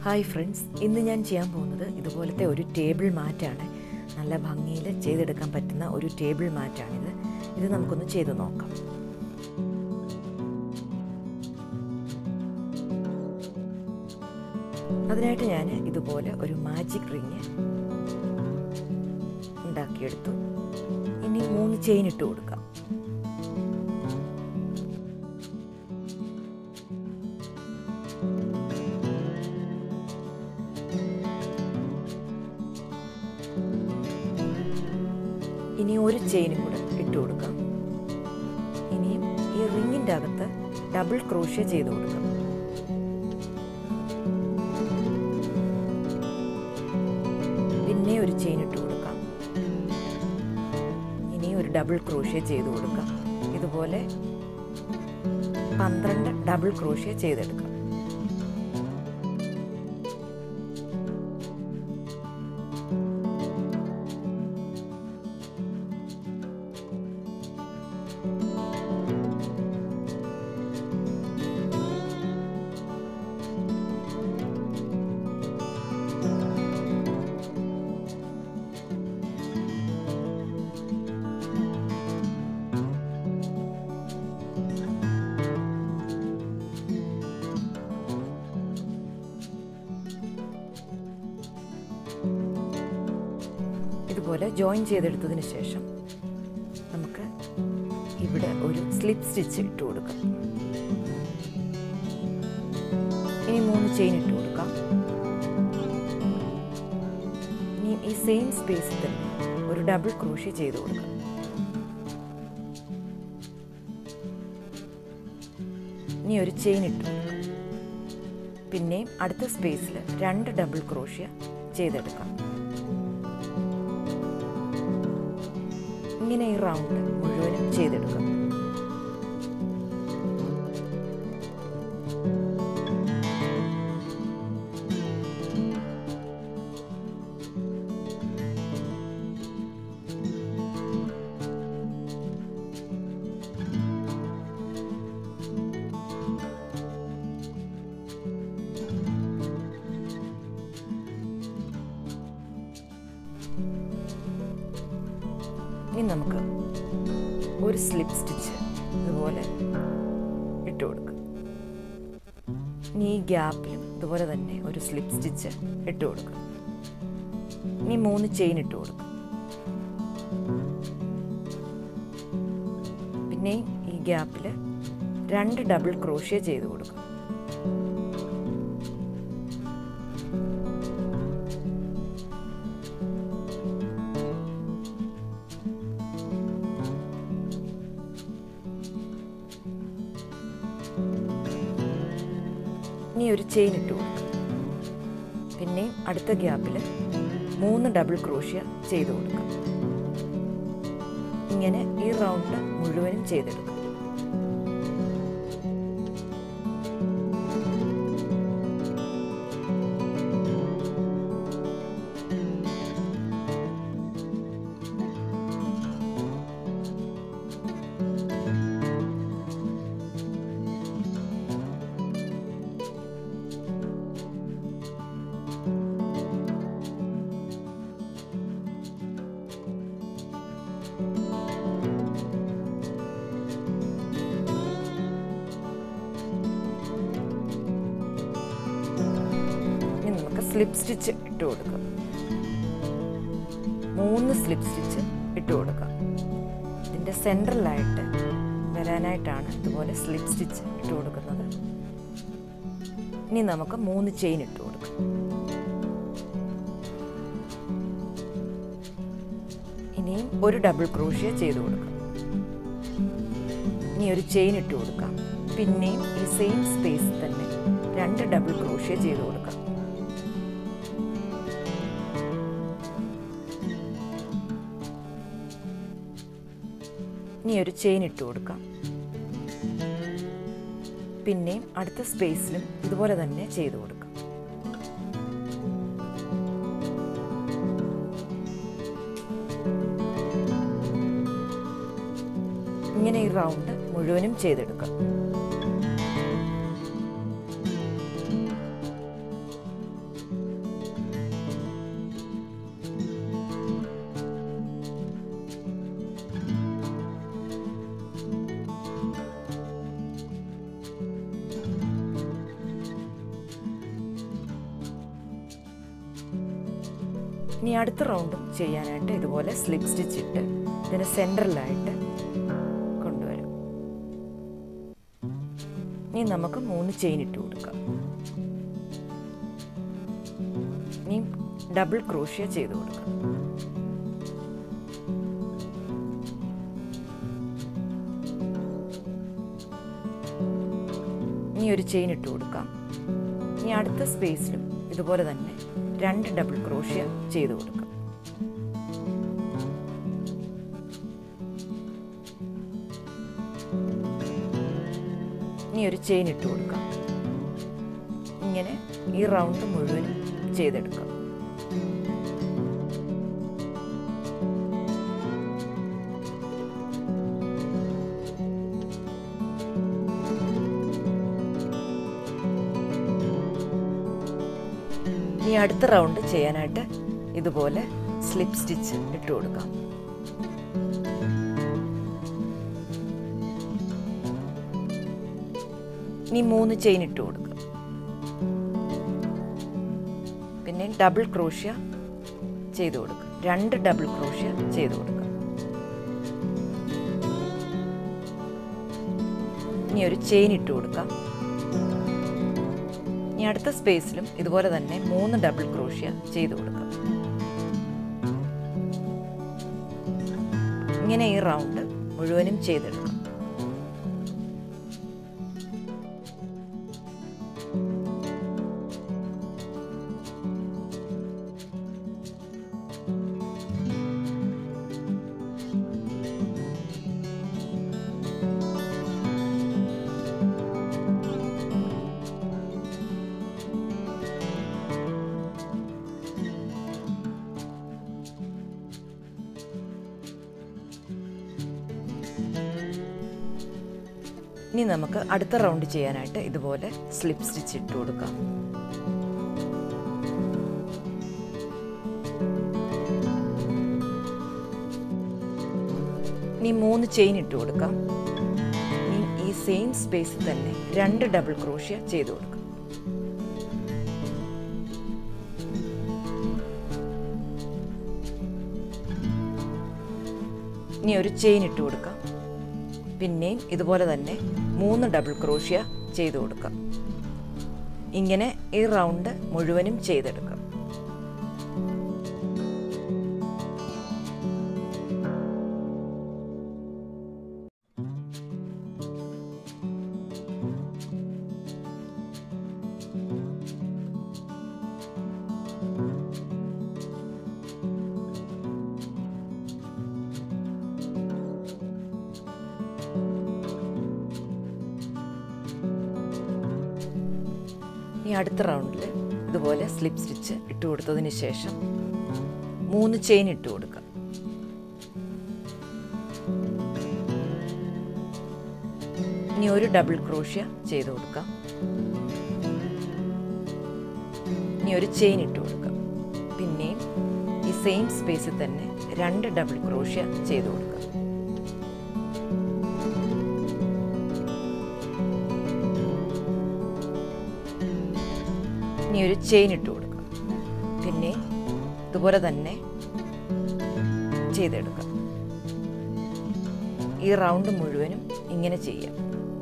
hi friends ഇന്ന് ഞാൻ ചെയ്യാൻ പോകുന്നത് ഇതുപോലത്തെ ഒരു ടേബിൾ മാറ്റാണ് നല്ല ഭംഗിയിൽ ചെയ്തെടുക്കാൻ പറ്റുന്ന ഒരു ടേബിൾ മാറ്റാണിത് ഇത് നമുക്കൊന്ന് ചെയ്ത് നോക്കാം അതിനായിട്ട് ഞാൻ ഇതുപോലെ ഒരു മാജിക് റിങ് ഉണ്ടാക്കിയെടുത്തു ഇനി മൂന്ന് ചെയിൻ ഇട്ട് കൊടുക്കാം ഇനി ഒരു ചെയിനും കൂടെ ഇട്ട് കൊടുക്കാം ഇനിയും ഈ റിങ്ങിൻ്റെ അകത്ത് ഡബിൾ ക്രോഷ്യ ചെയ്ത് കൊടുക്കാം പിന്നെ ഒരു ചെയിൻ ഇട്ട് കൊടുക്കാം ഇനി ഒരു ഡബിൾ ക്രോഷ്യ ചെയ്ത് കൊടുക്കാം ഇതുപോലെ പന്ത്രണ്ട് ഡബിൾ ക്രോഷ്യ ചെയ്തെടുക്കാം ഇതുപോലെ ജോയിൻ ചെയ്തെടുത്തതിന് ശേഷം നമുക്ക് ഇവിടെ ഒരു സ്ലിപ്പ് സ്റ്റിച്ച് ഇട്ട് കൊടുക്കാം ഇനി മൂന്ന് ചെയിൻ ഇട്ട് കൊടുക്കാം ഇനി ഈ സെയിം സ്പേസിൽ തന്നെ ഒരു ഡബിൾ ക്രോഷ്യ ചെയ്ത് കൊടുക്കാം ഇനി ഒരു ചെയിൻ ഇട്ട് കൊടുക്കാം പിന്നെയും അടുത്ത സ്പേസിൽ രണ്ട് ഡബിൾ ക്രോഷ്യ ചെയ്തെടുക്കാം ഇങ്ങനെ ഈ റൗണ്ട് മുഴുവനും ചെയ്തെടുക്കാം ഇനി നമുക്ക് ഒരു സ്ലിപ്പ് സ്റ്റിച്ച് ഇതുപോലെ ഇട്ട് കൊടുക്കുക ഇനി ഈ ഗ്യാപ്പിലും ഇതുപോലെ തന്നെ ഒരു സ്ലിപ്പ് സ്റ്റിച്ച് ഇട്ട് കൊടുക്കുക ഇനി മൂന്ന് ചെയിൻ ഇട്ട് കൊടുക്കുക പിന്നെ ഈ ഗ്യാപ്പിൽ രണ്ട് ഡബിൾ ക്രോഷ്യ ചെയ്ത് കൊടുക്കുക ഇനി ഒരു ചെയിൻ ഇട്ട് കൊടുക്കുക പിന്നെ അടുത്ത ഗ്യാപ്പിൽ മൂന്ന് ഡബിൾ ക്രോഷ്യ ചെയ്ത് കൊടുക്കുക ഇങ്ങനെ ഈ റൗണ്ട് മുഴുവനും ചെയ്തെടുക്കുക ഇനി നമുക്ക് സ്ലിപ്പ് സ്റ്റിച്ച് ഇട്ട് കൊടുക്കാം മൂന്ന് സ്ലിപ്പ് സ്റ്റിച്ച് ഇട്ട് കൊടുക്കാം ഇതിൻ്റെ സെൻട്രലായിട്ട് വരാനായിട്ടാണ് ഇതുപോലെ സ്ലിപ്പ് സ്റ്റിച്ച് ഇട്ട് കൊടുക്കുന്നത് ഇനി നമുക്ക് മൂന്ന് ചെയിൻ ഇട്ട് കൊടുക്കാം ഇനിയും ഒരു ഡബിൾ ക്രോഷ്യ ചെയ്ത് കൊടുക്കാം ഇനി ഒരു ചെയിൻ ഇട്ട് കൊടുക്കാം പിന്നെയും ഈ സെയിം സ്പേസ് തന്നെ രണ്ട് ഡബിൾ ക്രോഷ്യ ചെയ്ത് കൊടുക്കാം ഇനി ഒരു ചെയിൻ ഇട്ട് കൊടുക്കാം പിന്നെയും അടുത്ത സ്പേസിലും ഇതുപോലെ തന്നെ ചെയ്തു കൊടുക്കാം ഇങ്ങനെ ഈ റൗണ്ട് മുഴുവനും ചെയ്തെടുക്കാം ഇനി അടുത്ത റൗണ്ടും ചെയ്യാനായിട്ട് ഇതുപോലെ സ്ലിപ്പ് സ്റ്റിച്ച് ഇട്ട് ഇതിന് സെൻറ്ററിലായിട്ട് കൊണ്ടുവരും ഇനി നമുക്ക് മൂന്ന് ചെയിൻ ഇട്ട് കൊടുക്കാം ഇനി ഡബിൾ ക്രോഷ്യ ചെയ്ത് കൊടുക്കാം ഇനി ഒരു ചെയിൻ ഇട്ട് കൊടുക്കാം ഇനി അടുത്ത സ്പേസിലും ഇതുപോലെ തന്നെ രണ്ട് ഡബിൾ ക്രോഷ്യ ചെയ്ത് കൊടുക്കാം ഇനി ഒരു ചെയിൻ ഇട്ട് കൊടുക്കാം ഇങ്ങനെ ഈ റൗണ്ട് മുഴുവനും ചെയ്തെടുക്കാം ഇനി അടുത്ത റൗണ്ട് ചെയ്യാനായിട്ട് ഇതുപോലെ സ്ലിപ്പ് സ്റ്റിച്ച് ഇട്ട് കൊടുക്കാം ഇനി മൂന്ന് ചെയിൻ ഇട്ട് കൊടുക്കുക പിന്നെ ഡബിൾ ക്രോഷ്യ ചെയ്ത് കൊടുക്കുക രണ്ട് ഡബിൾ ക്രോഷ്യ ചെയ്ത് കൊടുക്കുക ഇനി ഒരു ചെയിൻ ഇട്ട് കൊടുക്കാം ഇനി അടുത്ത സ്പേസിലും ഇതുപോലെ തന്നെ മൂന്ന് ഡബിൾ ക്രോഷ്യ ചെയ്ത് കൊടുക്കാം ഇങ്ങനെ ഈ റൗണ്ട് മുഴുവനും ചെയ്തെടുക്കാം ഇനി നമുക്ക് അടുത്ത റൗണ്ട് ചെയ്യാനായിട്ട് ഇതുപോലെ സ്ലിപ്പ് സ്റ്റിച്ച് ഇട്ട് കൊടുക്കാം ഇനി മൂന്ന് ചെയിൻ ഇട്ട് കൊടുക്കാം ഇനി ഈ സെയിം സ്പേസിൽ തന്നെ രണ്ട് ഡബിൾ ക്രോഷ്യ ചെയ്ത് കൊടുക്കാം ഇനി ഒരു ചെയിൻ ഇട്ട് കൊടുക്കാം പിന്നെയും ഇതുപോലെ തന്നെ മൂന്ന് ഡബിൾ ക്രോഷ്യ ചെയ്ത് കൊടുക്കാം ഇങ്ങനെ ഈ റൗണ്ട് മുഴുവനും ചെയ്തെടുക്കാം ഇനി അടുത്ത റൗണ്ടിൽ ഇതുപോലെ സ്ലിപ്പ് സ്റ്റിച്ച് ഇട്ട് കൊടുത്തതിന് ശേഷം മൂന്ന് ചെയിൻ ഇട്ട് കൊടുക്കുക ഇനി ഒരു ഡബിൾ ക്രോഷ്യ ചെയ്ത് കൊടുക്കാം ഇനി ഒരു ചെയിൻ ഇട്ട് കൊടുക്കാം പിന്നെയും ഈ സെയിം സ്പേസിൽ തന്നെ രണ്ട് ഡബിൾ ക്രോഷ്യ ചെയ്ത് കൊടുക്കാം ഇനി ഒരു ചെയിൻ ഇട്ട് കൊടുക്കാം പിന്നെ ഇതുപോലെ തന്നെ ചെയ്തെടുക്കാം ഈ റൗണ്ട് മുഴുവനും ഇങ്ങനെ ചെയ്യാം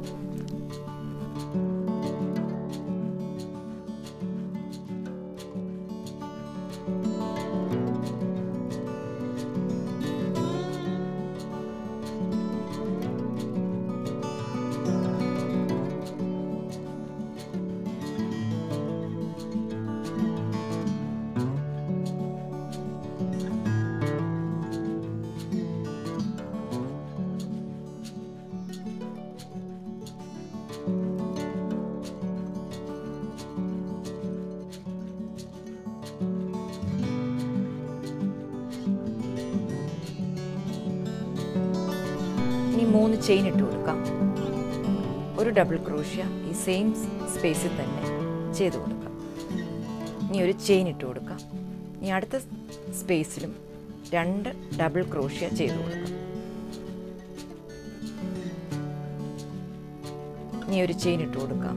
ഇനി മൂന്ന് ചെയിൻ ഇട്ട് കൊടുക്കാം ഒരു ഡബിൾ ക്രോഷ്യ ഈ സെയിം സ്പേസിൽ തന്നെ ചെയ്ത് കൊടുക്കാം ഇനി ഒരു ചെയിൻ ഇട്ട് കൊടുക്കാം ഇനി അടുത്ത സ്പേസിലും രണ്ട് ഡബിൾ ക്രോഷ്യ ചെയ്ത് കൊടുക്കാം ഇനി ഒരു ചെയിൻ ഇട്ട് കൊടുക്കാം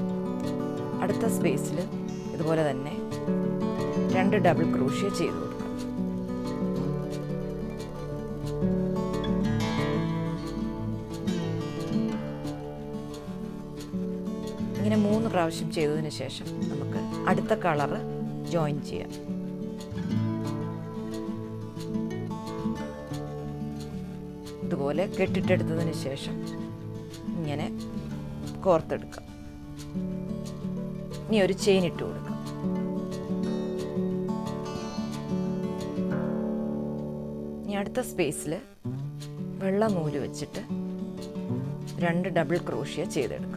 അടുത്ത സ്പേസിൽ ഇതുപോലെ തന്നെ രണ്ട് ഡബിൾ ക്രോഷ്യ ചെയ്ത് കൊടുക്കാം പ്രാവശ്യം ചെയ്തതിന് ശേഷം നമുക്ക് അടുത്ത കളറ് ജോയിൻ ചെയ്യാം ഇതുപോലെ കെട്ടിട്ടെടുത്തതിന് ശേഷം ഇങ്ങനെ കോർത്തെടുക്കാം ഇനി ഒരു ചെയിൻ ഇട്ട് കൊടുക്കാം ഇനി അടുത്ത സ്പേസിൽ വെള്ള നൂല് വെച്ചിട്ട് രണ്ട് ഡബിൾ ക്രോഷ്യ ചെയ്തെടുക്കാം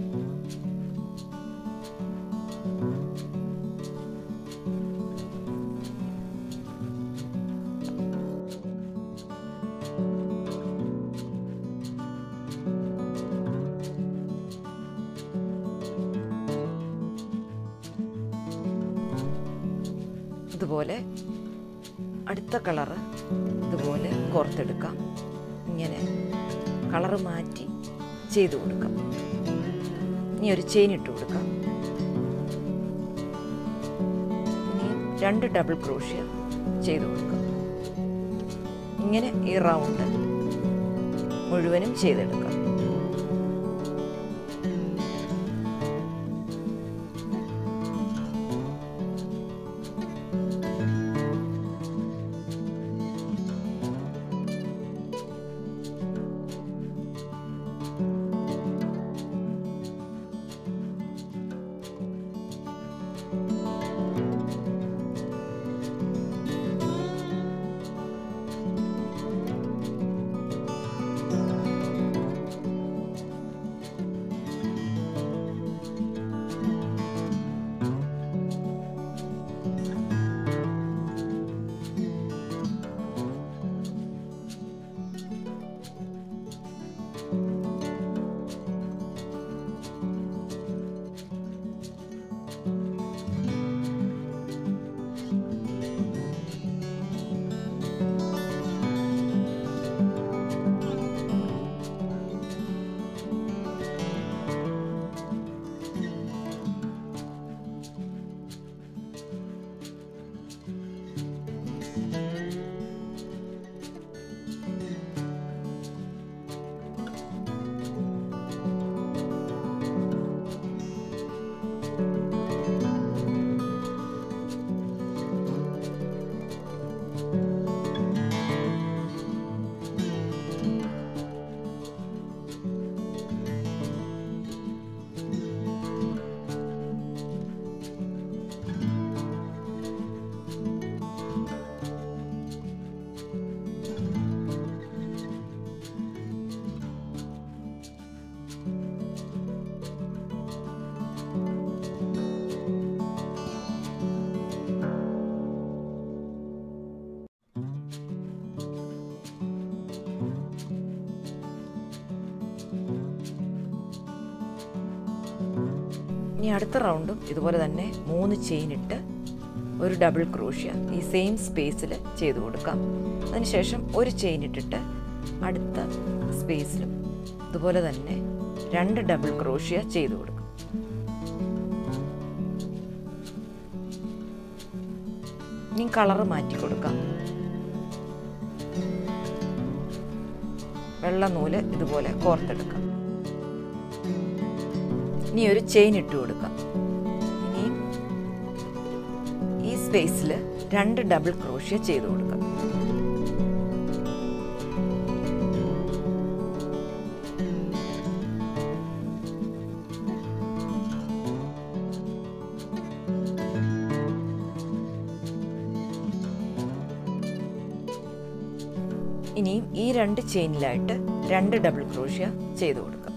ഇതുപോലെ അടുത്ത കളറ് ഇതുപോലെ കോർത്തെടുക്കാം ഇങ്ങനെ കളറ് മാറ്റി ചെയ്ത് കൊടുക്കാം ഇനി ഒരു ചെയിൻ ഇട്ട് കൊടുക്കാം ഇനി രണ്ട് ഡബിൾ ക്രോഷ്യ ചെയ്ത് കൊടുക്കാം ഇങ്ങനെ ഈ റൗണ്ട് മുഴുവനും ചെയ്തെടുക്കാം ഇനി അടുത്ത റൗണ്ടും ഇതുപോലെ തന്നെ മൂന്ന് ചെയിൻ ഇട്ട് ഒരു ഡബിൾ ക്രോഷ്യ ഈ സെയിം സ്പേസിൽ ചെയ്ത് കൊടുക്കാം അതിനുശേഷം ഒരു ചെയിൻ ഇട്ടിട്ട് അടുത്ത സ്പേസിലും ഇതുപോലെ തന്നെ രണ്ട് ഡബിൾ ക്രോഷ്യ ചെയ്ത് കൊടുക്കാം ഇനി കളറ് മാറ്റി കൊടുക്കാം വെള്ള നൂല് ഇതുപോലെ കോർത്തെടുക്കാം ഇനി ഒരു ചെയിൻ ഇട്ട് കൊടുക്കാം ഇനി ഈ സ്പേസിൽ രണ്ട് ഡബിൾ ക്രോഷ്യ ചെയ്ത് കൊടുക്കാം ഇനിയും ഈ രണ്ട് ചെയിനിലായിട്ട് രണ്ട് ഡബിൾ ക്രോഷ്യ ചെയ്ത് കൊടുക്കാം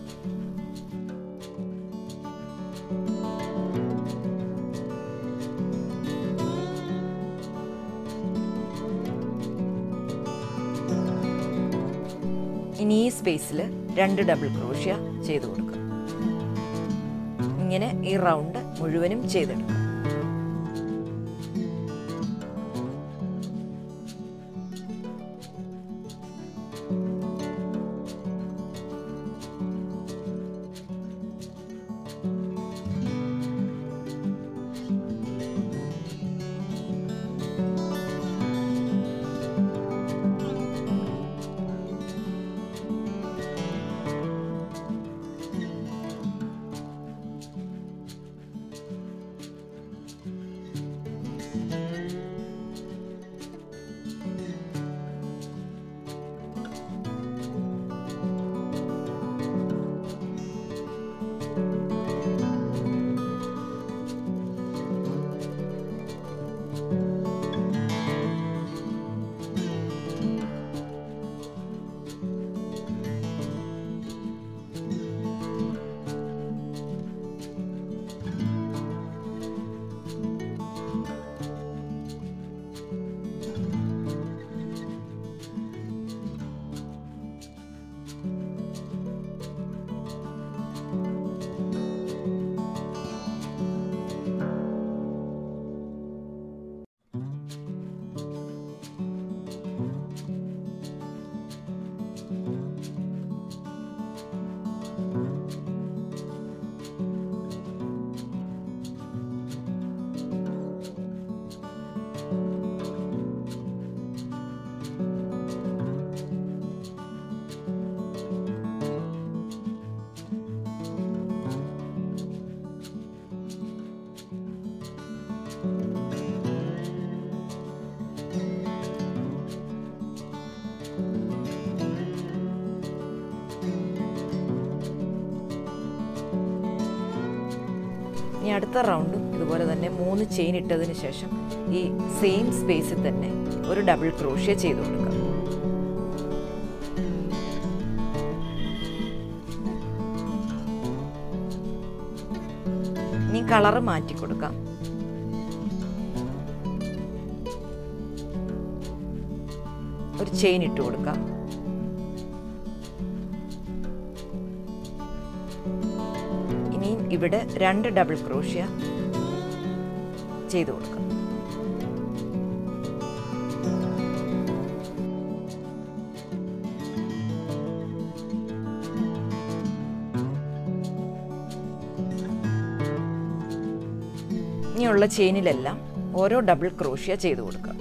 ഇനി ഈ സ്പേസിൽ രണ്ട് ഡബിൾ ക്രോഷ്യ ചെയ്ത് കൊടുക്കുക ഇങ്ങനെ ഈ റൗണ്ട് മുഴുവനും ചെയ്തെടുക്കുക ഇനി അടുത്ത റൗണ്ടും ഇതുപോലെ തന്നെ മൂന്ന് ചെയിൻ ഇട്ടതിന് ശേഷം ഈ സെയിം സ്പേസിൽ തന്നെ ഒരു ഡബിൾ ക്രോഷ്യ ചെയ്ത് കൊടുക്കുക ഇനി കളറ് മാറ്റി കൊടുക്കാം ഒരു ചെയിൻ ഇട്ട് കൊടുക്കാം ഇനിയും ഇവിടെ രണ്ട് ഡബിൾ ക്രോഷ്യ ചെയ്തു കൊടുക്കാം ഇനിയുള്ള ചെയിനിലെല്ലാം ഓരോ ഡബിൾ ക്രോഷ്യ ചെയ്തു കൊടുക്കുക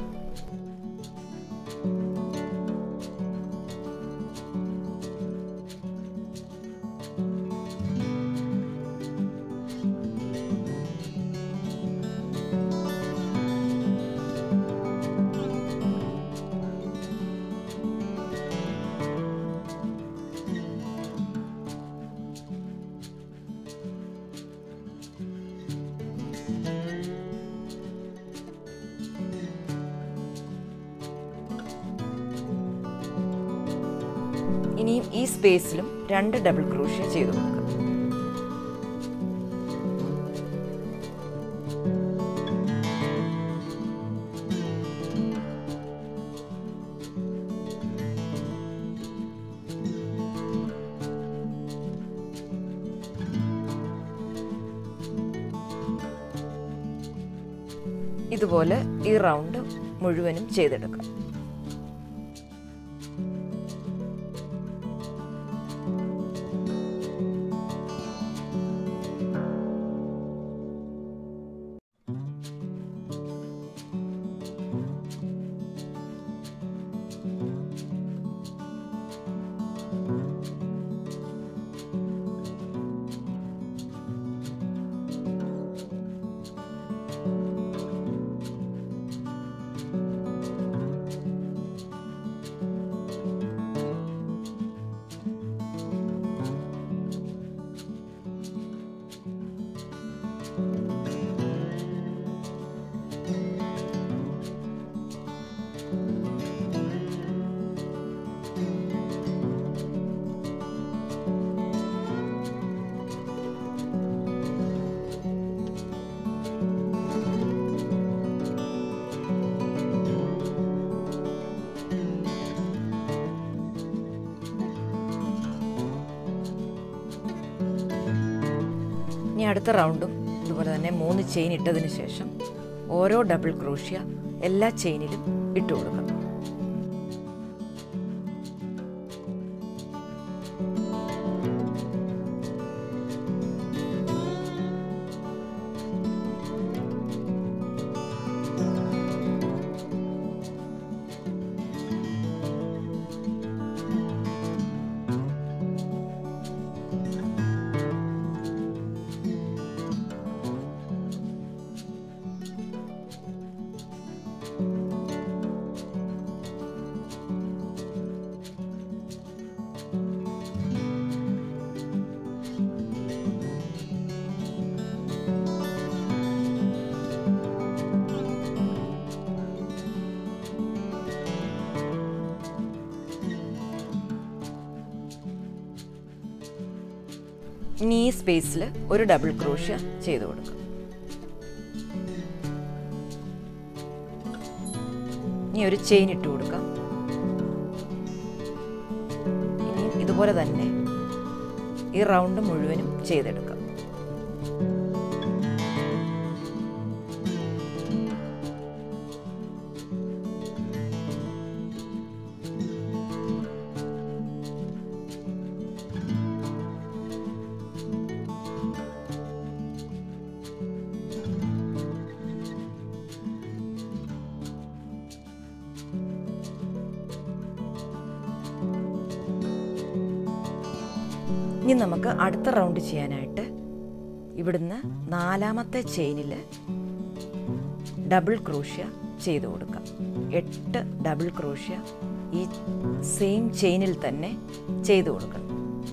ഇനിയും ഈ സ്പേസിലും രണ്ട് ഡബിൾ ക്രോഷ്യ ചെയ്തു കൊടുക്കുക ഇതുപോലെ ഈ റൗണ്ട് മുഴുവനും ചെയ്തെടുക്കാം ഇനി അടുത്ത റൗണ്ടും ഇതുപോലെ തന്നെ മൂന്ന് ചെയിൻ ഇട്ടതിന് ശേഷം ഓരോ ഡബിൾ ക്രോഷ്യ എല്ലാ ചെയിനിലും ഇട്ട് കൊടുക്കണം ഇനി ഈ സ്പേസിൽ ഒരു ഡബിൾ ക്രോഷ്യ ചെയ്ത് കൊടുക്കുക ഇനി ഒരു ചെയിൻ ഇട്ട് കൊടുക്കാം ഇനി ഇതുപോലെ തന്നെ ഈ റൗണ്ട് മുഴുവനും ചെയ്തെടുക്കാം ഇനി നമുക്ക് അടുത്ത റൗണ്ട് ചെയ്യാനായിട്ട് ഇവിടുന്ന് നാലാമത്തെ ചെയിനിൽ ഡബിൾ ക്രോഷ്യ ചെയ്ത് കൊടുക്കാം എട്ട് ഡബിൾ ക്രോഷ്യ ഈ സെയിം ചെയിനിൽ തന്നെ ചെയ്ത് കൊടുക്കണം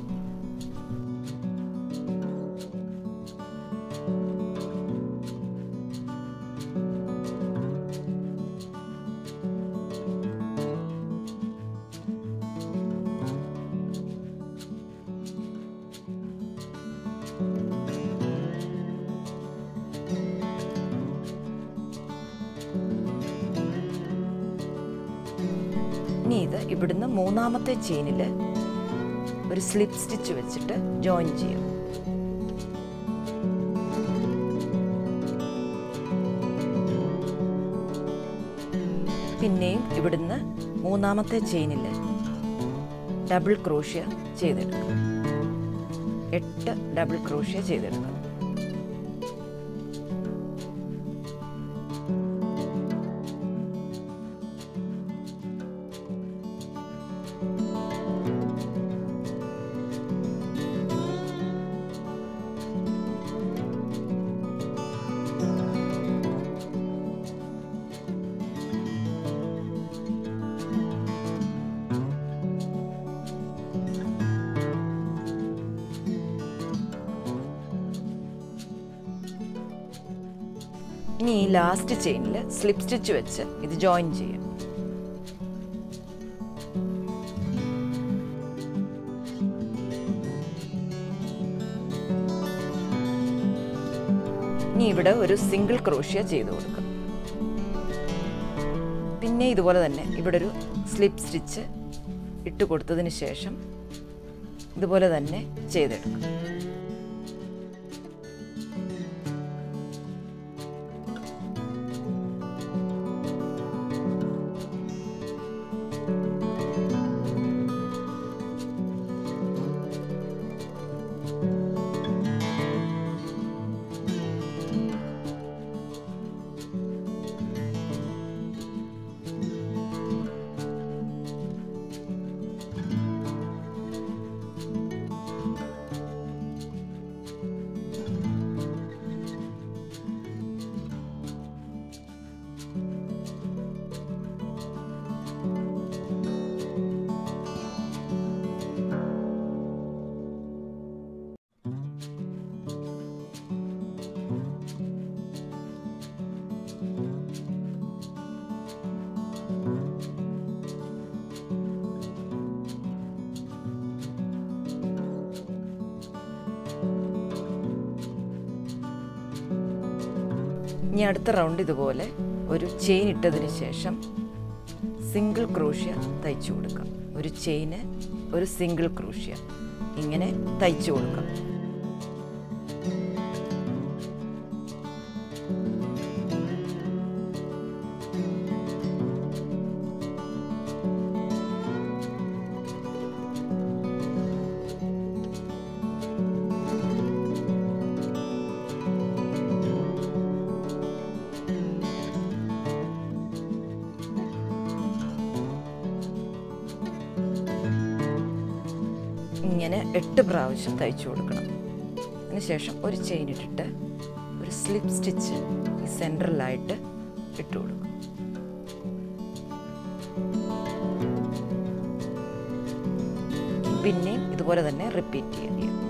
ഇനി ഇത് ഇവിടുന്ന് മൂന്നാമത്തെ ചെയിനിൽ ഒരു സ്ലിപ്പ് സ്റ്റിച്ച് വെച്ചിട്ട് ജോയിൻ ചെയ്യാം പിന്നെയും ഇവിടുന്ന് മൂന്നാമത്തെ ചെയിനിൽ ഡബിൾ ക്രോഷ്യ ചെയ്തെടുക്കാം എട്ട് ഡബിൾ ക്രോഷ്യ ചെയ്തെടുക്കാം ഇനി ഈ ലാസ്റ്റ് ചെയിനിൽ സ്ലിപ്പ് സ്റ്റിച്ച് വെച്ച് ഇത് ജോയിൻ ചെയ്യാം ഇനി ഇവിടെ ഒരു സിംഗിൾ ക്രോഷ്യ ചെയ്ത് കൊടുക്കും പിന്നെ ഇതുപോലെ തന്നെ ഇവിടെ ഒരു സ്ലിപ്പ് സ്റ്റിച്ച് ഇട്ട് കൊടുത്തതിന് ശേഷം ഇതുപോലെ തന്നെ ചെയ്തെടുക്കും ഇനി അടുത്ത റൗണ്ട് ഇതുപോലെ ഒരു ചെയിൻ ഇട്ടതിന് ശേഷം സിംഗിൾ ക്രൂഷ്യ തയ്ച്ചു കൊടുക്കാം ഒരു ചെയിന് ഒരു സിംഗിൾ ക്രൂഷ്യ ഇങ്ങനെ തയ്ച്ചു കൊടുക്കാം ഇങ്ങനെ എട്ട് പ്രാവശ്യം തയ്ച്ചു കൊടുക്കണം അതിനുശേഷം ഒരു ചെയിൻ ഇട്ടിട്ട് ഒരു സ്ലിപ്പ് സ്റ്റിച്ച് ഈ സെൻട്രലായിട്ട് ഇട്ട് കൊടുക്കും പിന്നെയും ഇതുപോലെ തന്നെ റിപ്പീറ്റ് ചെയ്യേണ്ടി വരും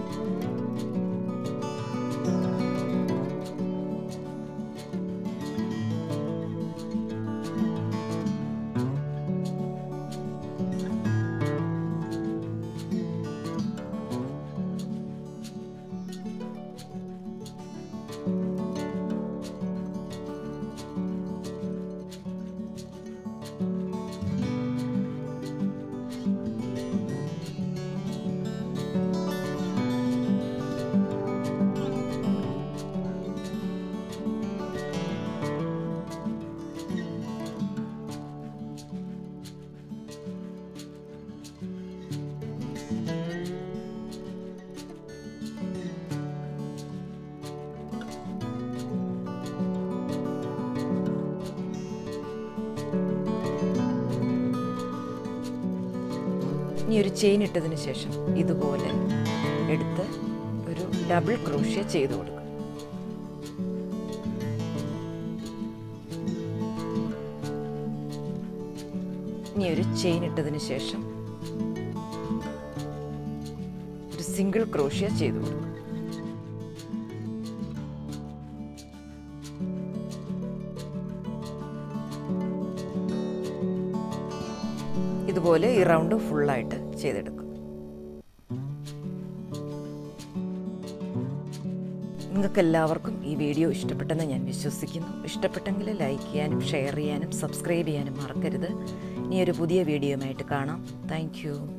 ഇനി ഒരു ചെയിൻ ഇട്ടതിന് ശേഷം ഇതുപോലെ എടുത്ത് ഒരു ഡബിൾ ക്രോഷ്യ ചെയ്ത് കൊടുക്കും ഇനി ഒരു ചെയിൻ ഇട്ടതിന് ശേഷം ഒരു സിംഗിൾ ക്രോഷ്യ ചെയ്ത് കൊടുക്കും ഇതുപോലെ ഈ റൗണ്ട് ഫുള്ളായിട്ട് ചെയ്തെടുക്കും നിങ്ങൾക്ക് എല്ലാവർക്കും ഈ വീഡിയോ ഇഷ്ടപ്പെട്ടെന്ന് ഞാൻ വിശ്വസിക്കുന്നു ഇഷ്ടപ്പെട്ടെങ്കിൽ ലൈക്ക് ചെയ്യാനും ഷെയർ ചെയ്യാനും സബ്സ്ക്രൈബ് ചെയ്യാനും മറക്കരുത് ഇനി ഒരു പുതിയ വീഡിയോയുമായിട്ട് കാണാം താങ്ക്